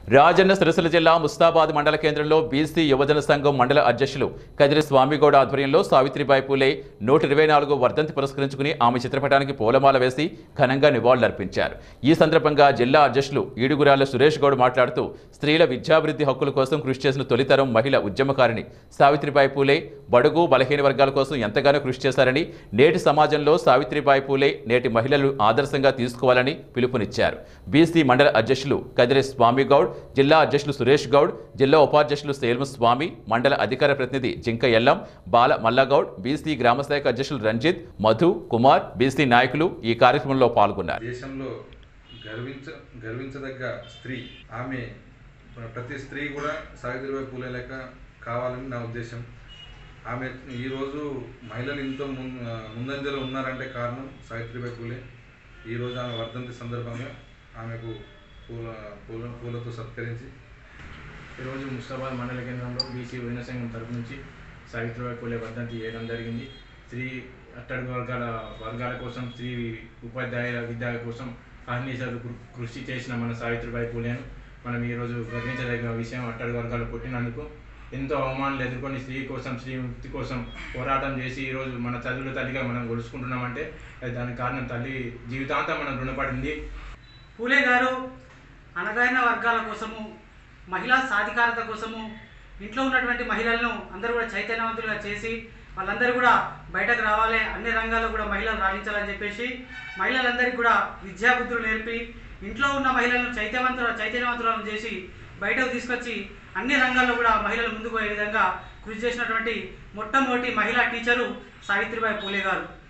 రాజన్న సిరిసిల్ల జిల్లా ముస్తాబాద్ మండల కేంద్రంలో బీసీ యువజన సంఘం మండల అధ్యక్షులు కదిరి స్వామిగౌడ ఆధ్వర్యంలో సావిత్రిబాయి పూలే నూట ఇరవై నాలుగు వర్ధంతి పురస్కరించుకుని ఆమె చిత్రపటానికి పూలమాల వేసి ఘనంగా నివాళులర్పించారు ఈ సందర్భంగా జిల్లా అధ్యక్షులు ఈడుగురాల సురేష్ గౌడ్ మాట్లాడుతూ స్త్రీల విద్యాభివృద్ధి హక్కుల కోసం కృషి చేసిన తొలితరం మహిళ ఉద్యమకారిణి సావిత్రిబాయి పూలే బడుగు బలహీన వర్గాల కోసం ఎంతగానో కృషి చేశారని నేటి సమాజంలో సావిత్రిబాయి పూలే నేటి మహిళలు ఆదర్శంగా తీసుకోవాలని పిలుపునిచ్చారు బీసీ మండల అధ్యక్షులు కదిరి స్వామి గౌడ్ జిల్లా అధ్యక్షులు సురేష్ గౌడ్ జిల్లా ఉపాధ్యక్షులు సేల్మ స్వామి మండల అధికార ప్రతినిధి జింక ఎల్లం బాల మల్లగౌడ్ బీసీ గ్రామశాఖ అధ్యక్షులు రంజిత్ మధు కుమార్ బీసీ నాయకులు ఈ కార్యక్రమంలో పాల్గొన్నారు దేశంలో గర్వించ గర్వించదగ్గ స్త్రీ ఆమె ప్రతి స్త్రీ కూడా సావిత్రిబాయి పూలే లెక్క కావాలని నా ఉద్దేశం ఆమె ఈరోజు మహిళలు ఎంతో ముం ముందంజలో ఉన్నారంటే కారణం సావిత్రిబాయి పూలే ఈరోజు ఆమె వర్ధంతి సందర్భంగా ఆమెకు పూల పూల పూలతో సత్కరించి ఈరోజు ముస్తాబాద్ మండల కేంద్రంలో బీసీ యువజన సంఘం తరపు నుంచి సావిత్రిబాయి పూలే వర్ధంతి చేయడం జరిగింది స్త్రీ అట్టడుగు వర్గాల వర్గాల కోసం స్త్రీ ఉపాధ్యాయ విద్య కోసం అహర్నిశలు కృ- కృషి చేసిన మన సావిత్రిబాయి పూలేను మనం ఈరోజు గర్వించదగిన విషయం అట్టడుగు వర్గాలు పుట్టినందుకు ఎంతో అవమానాలు ఎదుర్కొని స్త్రీ కోసం స్త్రీ ముక్తి కోసం పోరాటం చేసి ఈరోజు మన చదువుల తల్లిగా మనం గొలుసుకుంటున్నామంటే అది దానికి కారణం తల్లి జీవితాంతం మనం రుణపడింది పూలే గారు అనగారిన వర్గాల కోసము మహిళా సాధికారత కోసము ఇంట్లో ఉన్నటువంటి మహిళలను అందరూ కూడా చైతన్యవంతులుగా చేసి వాళ్ళందరూ కూడా బయటకు రావాలి అన్ని రంగాల్లో కూడా మహిళలు రాణించాలని చెప్పేసి మహిళలందరికీ కూడా విద్యాబుద్ధులు నేర్పి ఇంట్లో ఉన్న మహిళలను చైతన్యవంతుల చైతన్యవంతులను చేసి బయటకు తీసుకొచ్చి అన్ని రంగాల్లో కూడా మహిళలు ముందుకు పోయే విధంగా కృషి చేసినటువంటి మొట్టమొదటి మహిళా టీచరు సావిత్రిబాయి పూలే గారు